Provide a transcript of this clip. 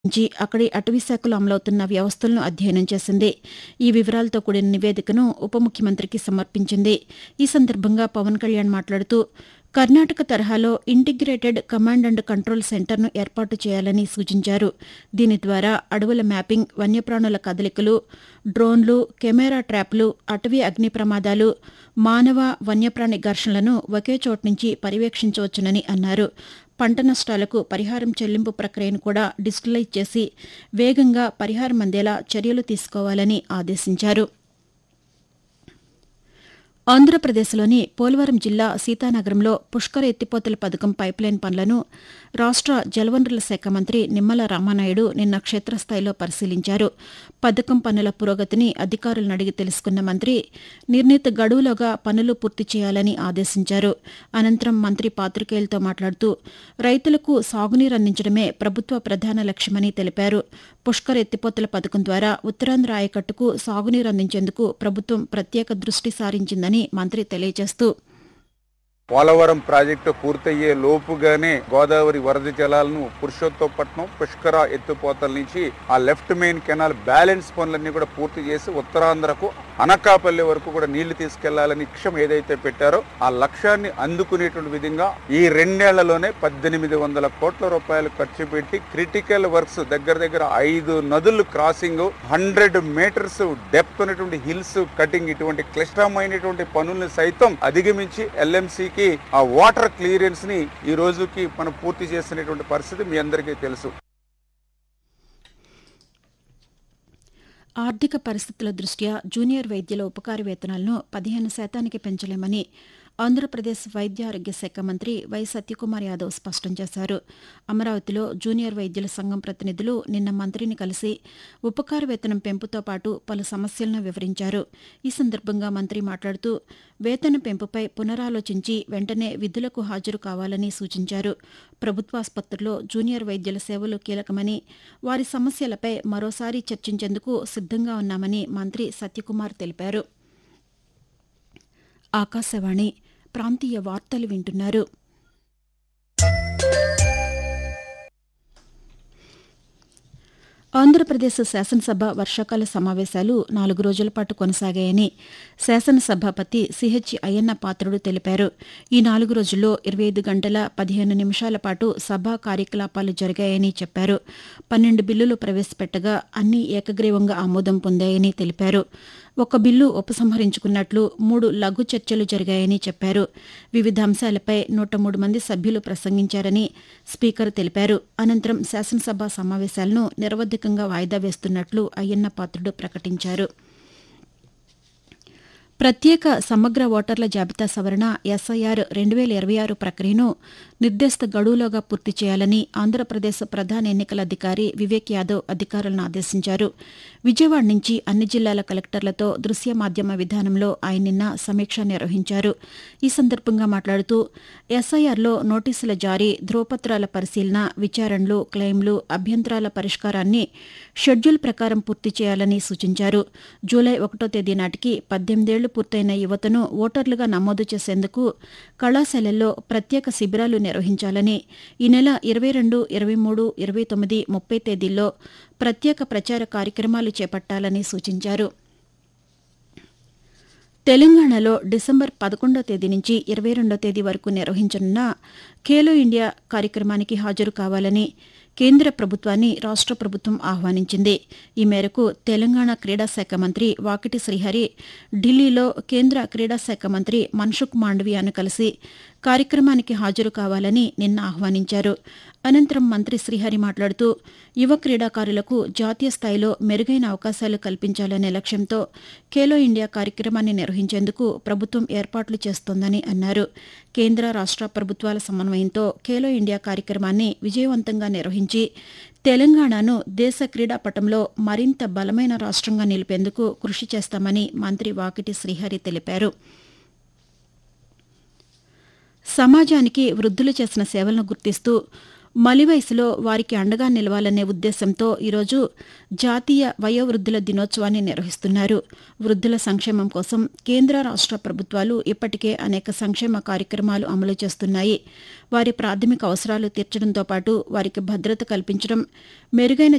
నుంచి అక్కడి అటవీశాఖలో అమలవుతున్న వ్యవస్థలను అధ్యయనం చేసింది ఈ వివరాలతో కూడిన నివేదికను ఉప ముఖ్యమంత్రికి సమర్పించింది ఈ సందర్భంగా పవన్ కళ్యాణ్ మాట్లాడుతూ కర్ణాటక తరహాలో ఇంటిగ్రేటెడ్ కమాండ్ అండ్ కంట్రోల్ సెంటర్ను ఏర్పాటు చేయాలని సూచించారు దీని ద్వారా అడవుల మ్యాపింగ్ వన్యప్రాణుల కదలికలు డ్రోన్లు కెమెరా ట్రాప్లు అటవీ అగ్ని ప్రమాదాలు మానవ వన్యప్రాణి ఘర్షణలను ఒకే చోటు నుంచి పర్యవేక్షించవచ్చునని అన్నారు పంట నష్టాలకు పరిహారం చెల్లింపు ప్రక్రియను కూడా డిజిటలైజ్ చేసి వేగంగా పరిహారం అందేలా చర్యలు తీసుకోవాలని ఆదేశించారు ఆంధ్రప్రదేశ్లోని పోలవరం జిల్లా సీతానగరంలో పుష్కర ఎత్తిపోతల పథకం పైప్లైన్ పనులను రాష్ట జలవనరుల శాఖ మంత్రి నిమ్మల రామానాయుడు నిన్న క్షేత్రస్థాయిలో పరిశీలించారు పథకం పనుల పురోగతిని అధికారులను అడిగి తెలుసుకున్న మంత్రి నిర్ణీత గడువులోగా పనులు పూర్తి చేయాలని ఆదేశించారు అనంతరం మంత్రి పాతికేయులతో మాట్లాడుతూ రైతులకు సాగునీరు అందించడమే ప్రభుత్వ ప్రధాన లక్ష్యమని తెలిపారు పుష్కర ఎత్తిపోతల పథకం ద్వారా ఉత్తరాంధ్ర ఆయకట్టుకు సాగునీరు అందించేందుకు ప్రభుత్వం ప్రత్యేక దృష్టి సారించిందని మంత్రి తెలియజేస్తూ పోలవరం ప్రాజెక్టు పూర్తయ్యే లోపుగానే గోదావరి వరద జలాలను పురుషోత్తపట్నం పుష్కర ఎత్తుపోతల నుంచి ఆ లెఫ్ట్ మెయిన్ కెనాల్ బ్యాలెన్స్ పనులన్నీ కూడా పూర్తి చేసి ఉత్తరాంధ్రకు అనకాపల్లి వరకు కూడా నీళ్లు తీసుకెళ్లాలని లక్ష్యం ఏదైతే పెట్టారో ఆ లక్ష్యాన్ని అందుకునేటువంటి విధంగా ఈ రెండేళ్లలోనే పద్దెనిమిది వందల కోట్ల రూపాయలు ఖర్చు పెట్టి క్రిటికల్ వర్క్స్ దగ్గర దగ్గర ఐదు నదులు క్రాసింగ్ హండ్రెడ్ మీటర్స్ డెప్త్ ఉన్నటువంటి హిల్స్ కటింగ్ ఇటువంటి క్లిష్టమైనటువంటి పనుల్ని సైతం అధిగమించి ఎల్ఎంసీకి ఆ వాటర్ క్లియరెన్స్ ని ఈ రోజుకి మనం పూర్తి చేస్తున్నటువంటి పరిస్థితి మీ అందరికీ తెలుసు ఆర్థిక పరిస్థితుల దృష్ట్యా జూనియర్ వైద్యుల ఉపకార వేతనాలను పదిహేను శాతానికి పెంచలేమని ఆంధ్రప్రదేశ్ వైద్య ఆరోగ్య శాఖ మంత్రి వై సత్యకుమార్ యాదవ్ స్పష్టం చేశారు అమరావతిలో జూనియర్ వైద్యుల సంఘం ప్రతినిధులు నిన్న మంత్రిని కలిసి ఉపకార వేతనం పెంపుతో పాటు పలు సమస్యలను వివరించారు ఈ సందర్భంగా మంత్రి మాట్లాడుతూ వేతన పెంపుపై పునరాలోచించి వెంటనే విధులకు హాజరు కావాలని సూచించారు ప్రభుత్వాసుపత్రుల్లో జూనియర్ వైద్యుల సేవలు కీలకమని వారి సమస్యలపై మరోసారి చర్చించేందుకు సిద్దంగా ఉన్నామని మంత్రి సత్యకుమార్ తెలిపారు ఆకాశవాణి ప్రాంతీయ వార్తలు వింటున్నారు ఆంధ్రప్రదేశ్ శాసనసభ వర్షాకాల సమావేశాలు నాలుగు రోజుల పాటు కొనసాగాయని శాసనసభాపతి సిహెచ్ అయ్యన్న పాత్రుడు తెలిపారు ఈ నాలుగు రోజుల్లో ఇరవై ఐదు గంటల పదిహేను నిమిషాల పాటు సభా కార్యకలాపాలు జరిగాయని చెప్పారు పన్నెండు బిల్లులు ప్రవేశపెట్టగా అన్ని ఏకగ్రీవంగా ఆమోదం పొందాయని తెలిపారు ఒక బిల్లు ఉపసంహరించుకున్నట్లు మూడు లఘు చర్చలు జరిగాయని చెప్పారు వివిధ అంశాలపై నూట మూడు మంది సభ్యులు ప్రసంగించారని స్పీకర్ తెలిపారు అనంతరం శాసనసభ సమావేశాలను నిరవధికంగా వాయిదా వేస్తున్నట్లు అయ్యన్న పాత్రుడు ప్రకటించారు ప్రత్యేక సమగ్ర ఓటర్ల జాబితా సవరణ ఎస్ఐఆర్ రెండు వేల ఇరవై ఆరు ప్రక్రియను నిర్దేశిత గడువులోగా పూర్తి చేయాలని ఆంధ్రప్రదేశ్ ప్రధాన ఎన్నికల అధికారి వివేక్ యాదవ్ అధికారులను ఆదేశించారు విజయవాడ నుంచి అన్ని జిల్లాల కలెక్టర్లతో దృశ్య మాధ్యమ విధానంలో ఆయన నిన్న సమీక్ష నిర్వహించారు ఈ సందర్భంగా మాట్లాడుతూ ఎస్ఐఆర్లో నోటీసుల జారీ ధ్రువపత్రాల పరిశీలన విచారణలు క్లెయిమ్లు అభ్యంతరాల పరిష్కారాన్ని షెడ్యూల్ ప్రకారం పూర్తి చేయాలని సూచించారు జూలై ఒకటో తేదీ నాటికి పద్దెనిమిదేళ్లు పూర్తయిన యువతను ఓటర్లుగా నమోదు చేసేందుకు కళాశాలల్లో ప్రత్యేక శిబిరాలు నిర్వహించాలని ఈ నెల ఇరవై రెండు ఇరవై మూడు ఇరవై తొమ్మిది ముప్పై తేదీల్లో ప్రత్యేక ప్రచార కార్యక్రమాలు చేపట్టాలని సూచించారు తెలంగాణలో డిసెంబర్ పదకొండో తేదీ నుంచి ఇరవై రెండో తేదీ వరకు నిర్వహించనున్న ఖేలో ఇండియా కార్యక్రమానికి హాజరు కావాలని కేంద్ర ప్రభుత్వాన్ని రాష్ట ప్రభుత్వం ఆహ్వానించింది ఈ మేరకు తెలంగాణ క్రీడా శాఖ మంత్రి వాకిటి శ్రీహరి ఢిల్లీలో కేంద్ర క్రీడా శాఖ మంత్రి మన్సుఖ్ మాండవియాను కలిసి కార్యక్రమానికి హాజరు కావాలని నిన్న ఆహ్వానించారు అనంతరం మంత్రి శ్రీహరి మాట్లాడుతూ యువ క్రీడాకారులకు జాతీయ స్థాయిలో మెరుగైన అవకాశాలు కల్పించాలనే లక్ష్యంతో ఖేలో ఇండియా కార్యక్రమాన్ని నిర్వహించేందుకు ప్రభుత్వం ఏర్పాట్లు చేస్తోందని అన్నారు కేంద్ర రాష్ట ప్రభుత్వాల సమన్వయంతో ఖేలో ఇండియా కార్యక్రమాన్ని విజయవంతంగా నిర్వహించి తెలంగాణను దేశ క్రీడా పటంలో మరింత బలమైన రాష్ట్రంగా నిలిపేందుకు కృషి చేస్తామని మంత్రి వాకిటి శ్రీహరి తెలిపారు సమాజానికి వృద్ధులు చేసిన సేవలను గుర్తిస్తూ మలి వయసులో వారికి అండగా నిలవాలనే ఉద్దేశంతో ఈరోజు జాతీయ వయోవృద్ధుల దినోత్సవాన్ని నిర్వహిస్తున్నారు వృద్ధుల సంక్షేమం కోసం కేంద్ర రాష్ట ప్రభుత్వాలు ఇప్పటికే అనేక సంక్షేమ కార్యక్రమాలు అమలు చేస్తున్నాయి వారి ప్రాథమిక అవసరాలు తీర్చడంతో పాటు వారికి భద్రత కల్పించడం మెరుగైన